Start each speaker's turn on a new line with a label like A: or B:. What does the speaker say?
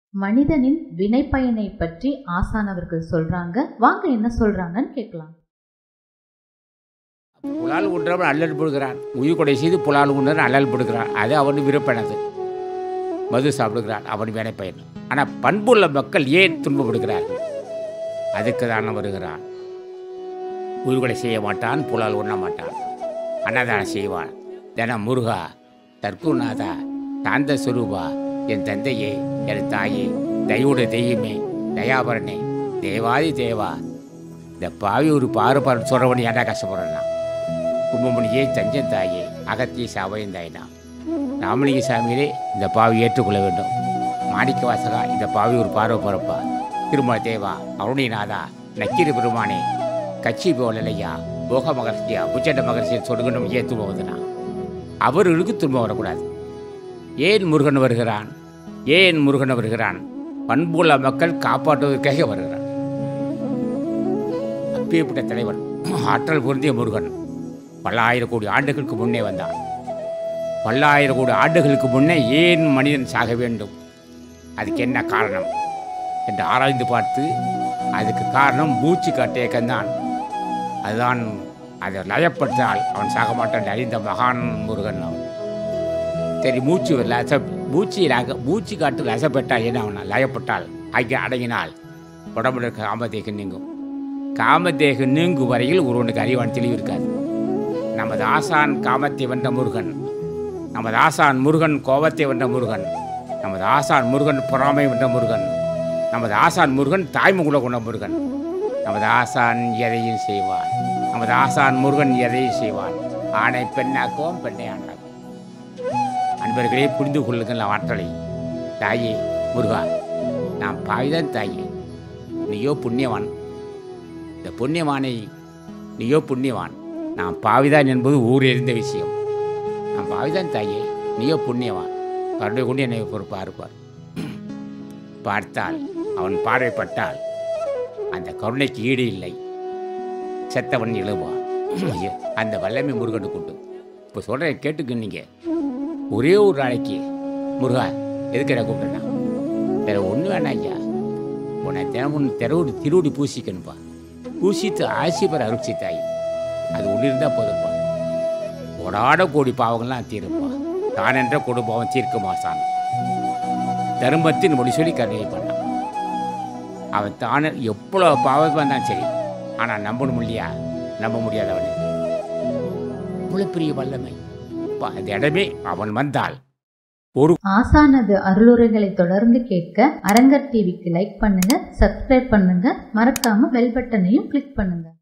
A: மனிதனின் வினைப்பயனை பற்றி ஆசானவர்கள் சொல்றாங்க வாங்க என்ன சொல்றாங்கன்னு கேட்கலாம்
B: புலால் உண்டவன் அல்லல் படுகிறான் உயிர் கொடை செய்து புலால் உண்டவன் அல்லல் படுகிறான் அது அவனு விருப்பனது மது சாப்பிடுகிறான் அவன் வினைப்பயன் ஆனால் பண்புள்ள மக்கள் ஏன் துன்பப்படுகிறார்கள் அதுக்கு தான் வருகிறான் உயிர்கொலை செய்ய மாட்டான் புலால் உண்ண மாட்டான் அன்னதானம் செய்வான் தினம் முருகா தற்குநாதா சாந்த சுரூபா என் தந்தையே என் தாயே தயவுட தெய்வமே தயாபரணே தேவாதி தேவா இந்த பாவி ஒரு பாரு பாரு சொல்கிறவன் ஏன்டா கஷ்டப்படுறேன்னா கும்பமணியே தஞ்சன் தாயே அகத்திய சாவையும் தாயினா ராமலிங்க சாமியிலே இந்த பாவி ஏற்றுக்கொள்ள வேண்டும் மாணிக்க வாசகா இந்த பாவி ஒரு பார்வை பிறப்பா திருமல தேவா அருணிநாதா நக்கீர பெருமானே கட்சி போலையா போக மகர்ஷியா புச்சண்ட மகர்ஷியை சொல்லுங்கணும் ஏன் துன்பம் வந்தனா அவர்களுக்கு துன்பம் வரக்கூடாது ஏன் முருகன் வருகிறான் ஏன் முருகன் வருகிறான் பண்புள்ள மக்கள் காப்பாற்றுவதற்காக வருகிறான் அப்பேற்பட்ட தலைவன் ஆற்றல் பொருந்திய முருகன் பல்லாயிரம் கோடி ஆண்டுகளுக்கு முன்னே வந்தான் பல்லாயிரம் கோடி ஆண்டுகளுக்கு முன்னே ஏன் மனிதன் சாக வேண்டும் அதுக்கு என்ன காரணம் என்று ஆராய்ந்து பார்த்து அதுக்கு காரணம் மூச்சு காட்டேக்கந்தான் அதுதான் அதை லயப்பட்டால் அவன் சாக மாட்டான் என்று அறிந்த மகான் முருகன் அவன் சரி மூச்சு லச மூச்சு லக மூச்சு காட்டு லசப்பட்டால் என்ன அவனா லயப்பட்டால் ஆகிய அடங்கினால் உடம்புல இருக்க காமதேகம் நீங்கும் காமதேகம் நீங்கும் வரையில் ஒருவனுக்கு அறிவான் தெளிவு இருக்காது நமது ஆசான் காமத்தை வென்ற முருகன் நமது ஆசான் முருகன் கோபத்தை வென்ற முருகன் நமது ஆசான் முருகன் பொறாமை வென்ற முருகன் நமது ஆசான் முருகன் தாய்முகுல கொண்ட முருகன் நமது ஆசான் எதையும் செய்வான் நமது ஆசான் முருகன் எதையும் செய்வான் ஆணை பெண்ணாக்குவோம் பெண்ணை ஆண்டாக்குவோம் அன்பர்களே புரிந்து கொள்ளுங்கள் ஆற்றலை தாயே முருகா நான் பாய்தான் தாயே நீயோ புண்ணியவான் இந்த புண்ணியவானை நீயோ புண்ணியவான் நான் பாவிதான் என்பது ஊர் எறிந்த விஷயம் நான் பாவிதான் தாயே நீயோ புண்ணியவான் கருணை கொண்டு என்னை பொறுப்பாக இருப்பார் பார்த்தால் அவன் பார்வைப்பட்டால் அந்த கருணைக்கு ஈடு இல்லை செத்தவன் எழுவான் அந்த வல்லமை முருகனுக்கு உண்டு இப்போ சொல்கிறேன் கேட்டுக்கு நீங்கள் ஒரே ஒரு நாளைக்கு முருகா எதுக்கு என்ன கூப்பிட்டேன்னா வேற ஒன்றும் வேணாம் ஐயா உன்னை தினமும் தெருவுடி திருவுடி பூசிக்கணுப்பா பூசித்து ஆசி பெற அருட்சி தாய் அது ஒன்று இருந்தால் போதும்ப்பா கொடாட கோடி பாவங்கள்லாம் தீருப்பா தான் என்ற கொடு பாவம் தீர்க்க மாசான் தர்மத்தின் மொழி சொல்லி கருணை பண்ணான் அவன் தானே எவ்வளோ பாவம் வந்தான் சரி ஆனால் நம்பணும் இல்லையா நம்ப முடியாதவனு இவ்வளோ பெரிய வல்லமை அப்பா, அந்த இடமே அவன் வந்தால் ஒரு
A: ஆசானது அருளுரைகளை தொடர்ந்து கேட்க அரங்கர் டிவிக்கு லைக் பண்ணுங்க சப்ஸ்கிரைப் பண்ணுங்க மறக்காம பெல் பட்டனையும் கிளிக் பண்ணுங்க